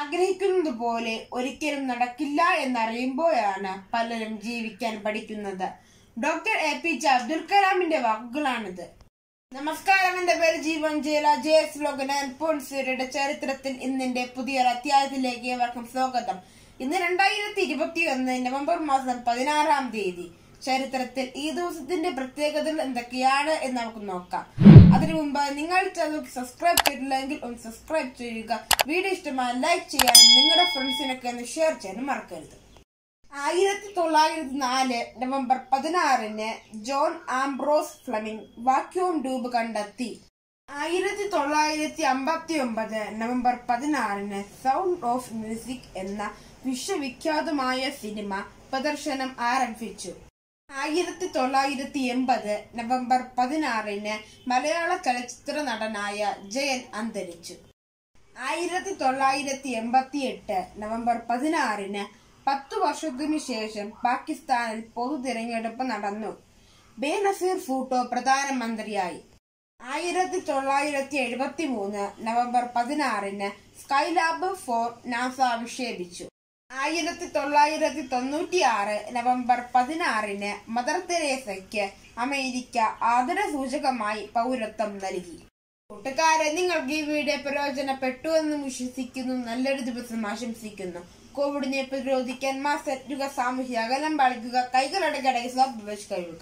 ആഗ്രഹിക്കുന്നത് പോലെ ഒരിക്കലും നടക്കില്ല എന്നറിയുമ്പോഴാണ് പലരും ജീവിക്കാൻ പഠിക്കുന്നത് doctor A P J Abdul കലാമിന്റെ വാക്കുകളാണിത് നമസ്കാരം എന്റെ പേര് ജീവൻ ജയല ജെ എസ് ലോകൻ സീരിയുടെ ചരിത്രത്തിൽ ഇന്നിന്റെ പുതിയൊരു അധ്യായത്തിലേക്ക് ഏവർക്കും സ്വാഗതം ഇന്ന് രണ്ടായിരത്തി ഇരുപത്തി ഒന്ന് നവംബർ മാസം പതിനാറാം തീയതി ചരിത്രത്തിൽ ഈ ദിവസത്തിന്റെ പ്രത്യേകതകൾ എന്തൊക്കെയാണ് എന്ന് നമുക്ക് നോക്കാം അതിനു മുമ്പ് നിങ്ങൾ ചാനൽ സബ്സ്ക്രൈബ് ചെയ്തില്ലെങ്കിൽ ഒന്ന് സബ്സ്ക്രൈബ് ചെയ്യുക വീഡിയോ ഇഷ്ടമായ ലൈക്ക് ചെയ്യാനും നിങ്ങളുടെ ഫ്രണ്ട്സിനൊക്കെ ഒന്ന് ഷെയർ ചെയ്യാനും മറക്കരുത് ആയിരത്തി തൊള്ളായിരത്തി നാല് നവംബർ പതിനാറിന് John Ambrose Fleming vacuum tube കണ്ടെത്തി ആയിരത്തി തൊള്ളായിരത്തി അമ്പത്തി ഒമ്പത് നവംബർ പതിനാറിന് സൗണ്ട് ഓഫ് മ്യൂസിക് എന്ന വിശ്വവിഖ്യാതമായ സിനിമ പ്രദർശനം ആരംഭിച്ചു ആയിരത്തി തൊള്ളായിരത്തി എൺപത് നവംബർ പതിനാറിന് മലയാള ചലച്ചിത്ര നടനായ ജയൻ അന്തരിച്ചു ആയിരത്തി തൊള്ളായിരത്തി എൺപത്തി എട്ട് നവംബർ പതിനാറിന് പത്തു വർഷത്തിനു ശേഷം പാകിസ്ഥാനിൽ പൊതു തിരഞ്ഞെടുപ്പ് നടന്നു ബേനസീർ ഭൂട്ടോ പ്രധാനമന്ത്രിയായി ആയിരത്തി തൊള്ളായിരത്തി എഴുപത്തി മൂന്ന് നവംബർ പതിനാറിന് സ്കൈലാബ് ഫോർ നാസ വിക്ഷേപിച്ചു ആയിരത്തി തൊള്ളായിരത്തി തൊണ്ണൂറ്റി ആറ് നവംബർ പതിനാറിന് മദർ തെരേസയ്ക്ക് അമേരിക്ക ആദരസൂചകമായി പൗരത്വം നൽകി കൂട്ടുകാരെ നിങ്ങൾക്ക് ഈ വീഡിയോ പ്രയോജനപ്പെട്ടു എന്ന് വിശ്വസിക്കുന്നു നല്ലൊരു ദിവസം ആശംസിക്കുന്നു കോവിഡിനെ പ്രതിരോധിക്കാൻ മാസ്ക് ധരിക്കുക സാമൂഹ്യ അകലം പാലിക്കുക കൈകൾ ഇടയ്ക്കിടയ്ക്ക് സോപ്പ് ഉപയോഗിച്ച് കഴുകുക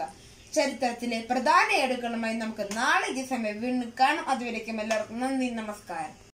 ചരിത്രത്തിലെ പ്രധാന ഏടുകളുമായി നമുക്ക് നാളെ ഈ സമയം വീണ്ടും കാണാം അതുവരേക്കും എല്ലാവർക്കും നന്ദി നമസ്കാരം